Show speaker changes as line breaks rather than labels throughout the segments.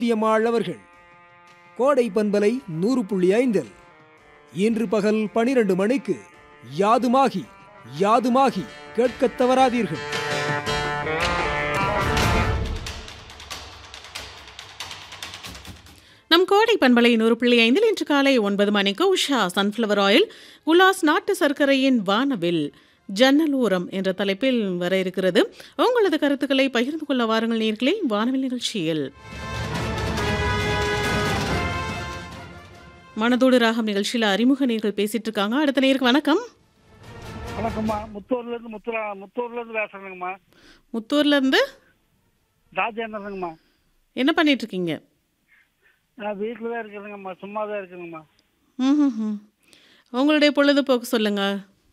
சத்தியமாள் அவர்கள் கோடை பண்பலை நூறு புள்ளி ஐந்தில் இன்று பகல் பனிரெண்டு மணிக்கு யாதுமாகி யாதுமாகி கேட்கத் தவறாதீர்கள்
நம் கோடை பண்பலை நூறு புள்ளி ஐந்தில் இன்று காலை ஒன்பது மணிக்கு உஷா சன்ஃப்ளவர் ஆயில் உலாஸ் நாட்டு சர்க்கரையின் வானவில் ஜன்னலோரம் என்ற தலைப்பில் வர இருக்கிறது உங்களது கருத்துக்களை பகிர்ந்து கொள்ள வாருங்கள் நேர்களே வானவில் நிகழ்ச்சியில் மனதோடு ராகம் நிகழ்ச்சியில் அறிமுக நேர்கள் பேசிட்டு இருக்காங்க அடுத்த நேருக்கு வணக்கம்
வணக்கம்மா முத்தூர்ல இருந்து முத்துரா முத்தூர்ல இருந்து பேசுறேங்கம்மா
முத்தூர்ல இருந்து
ராஜேந்திரனுங்கம்மா
என்ன பண்ணிட்டு இருக்கீங்க
நான் வீட்டில் தான் இருக்கிறேங்கம்மா சும்மா தான் இருக்கிறேங்கம்மா
ம்ஹும்ஹும். உங்களுடைய பொழுதுபோக்கு சொல்லுங்க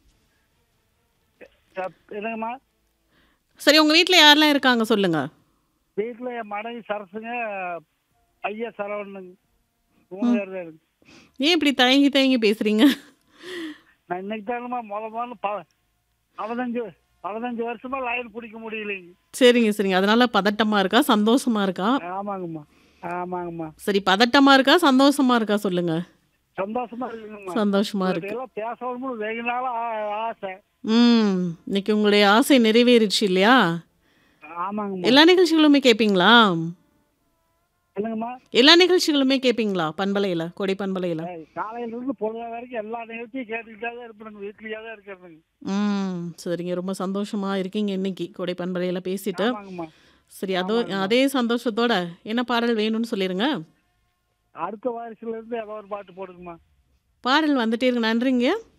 அப்- என்னங்கம்மா
சரி உங்க வீட்டில் யாரெல்லாம் இருக்காங்க சொல்லுங்க
வீட்டில் என் மனைவி சரசுங்க ஐயா சரவணனுங்க மூணு பேர் தான் இருக்கு
ஏன் இப்படி தயங்கி தயங்கி பேசுறீங்க
நான் இன்னைக்கு தானம்மா முத முதல்ல ப பதினஞ்சு பதினஞ்சு வருஷமா லைன் பிடிக்க முடியலைங்க
சரிங்க சரிங்க அதனால பதட்டமா இருக்கா சந்தோஷமா இருக்கா
ஆமாங்கம்மா ஆமாங்கம்மா
சரி பதட்டமா இருக்கா சந்தோஷமா இருக்கா சொல்லுங்க
சந்தோஷமா இருக்குங்கம்மா
சந்தோஷமா இருக்கு
எல்லாம் பேசணும்னு வெகு நாளா ஆ- ஆசை
ம் இன்னைக்கு உங்களுடைய ஆசை நிறைவேறிடுச்சு இல்லையா
ஆமாங்கம்மா
எல்லா நிகழ்ச்சிகளுமே கேட்பீங்களா
என்னங்கம்மா
எல்லா நிகழ்ச்சிகளுமே கேட்பீங்களா பண்பலையில கொடை பண்பலையில
ஏய், காலையில இருந்து பொழுது வரைக்கும் எல்லா நிகழ்ச்சியும் கேட்டுக்கிட்டே தான் இருப்பேன் வீட்லயே தான் இருக்கிறதுங்க
ம் சரிங்க ரொம்ப சந்தோஷமா இருக்கீங்க இன்னைக்கு கொடை பண்பலையில பேசிட்டு
ஆமாங்கம்மா
சரி அதோ அதே சந்தோஷத்தோட என்ன பாடல் வேணும்னு சொல்லிருங்க
அடுத்த வாரிசுல இருந்து ஏதோ ஒரு பாட்டு போடுங்கம்மா
பாடல் வந்துட்டே இருக்கு நன்றிங்க